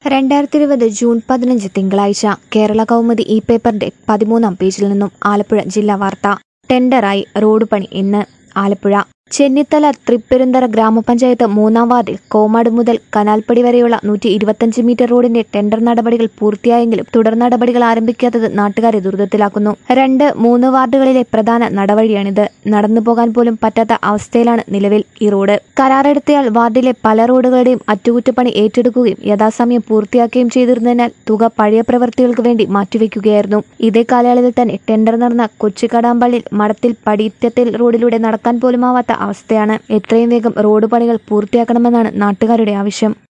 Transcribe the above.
രണ്ടായിരത്തി ഇരുപത് ജൂൺ പതിനഞ്ച് തിങ്കളാഴ്ച കേരള കൗമുദി ഇ പേപ്പറിന്റെ പതിമൂന്നാം പേജിൽ നിന്നും ആലപ്പുഴ ജില്ലാ വാർത്ത ടെൻഡറായി റോഡ് പണി ഇന്ന് ആലപ്പുഴ ചെന്നിത്തല തൃപ്പെരുന്തറ ഗ്രാമപഞ്ചായത്ത് മൂന്നാം വാർഡിൽ കോമാട് മുതൽ കനാൽപ്പടി വരെയുള്ള നൂറ്റി ഇരുപത്തഞ്ച് മീറ്റർ റോഡിന്റെ ടെൻഡർ നടപടികൾ പൂർത്തിയായെങ്കിലും തുടർ നടപടികൾ ആരംഭിക്കാത്തത് നാട്ടുകാരെ ദുരിതത്തിലാക്കുന്നു രണ്ട് മൂന്ന് വാർഡുകളിലെ പ്രധാന നടവഴിയാണിത് നടന്നു പോകാൻ പോലും പറ്റാത്ത അവസ്ഥയിലാണ് നിലവിൽ ഈ റോഡ് കരാറെടുത്തയാൾ വാർഡിലെ പല റോഡുകളുടെയും അറ്റകുറ്റപ്പണി ഏറ്റെടുക്കുകയും യഥാസമയം പൂർത്തിയാക്കുകയും ചെയ്തിരുന്നതിനാൽ തുക പഴയ പ്രവൃത്തികൾക്ക് വേണ്ടി മാറ്റിവെക്കുകയായിരുന്നു ഇതേ കാലയളവിൽ തന്നെ ടെൻഡർ നടന്ന കൊച്ചിക്കടാമ്പള്ളിൽ മഠത്തിൽ പടിയറ്റത്തിൽ റോഡിലൂടെ നടക്കാൻ പോലുമാവാത്ത അവസ്ഥയാണ് എത്രയും വേഗം റോഡ് പണികൾ പൂർത്തിയാക്കണമെന്നാണ് നാട്ടുകാരുടെ ആവശ്യം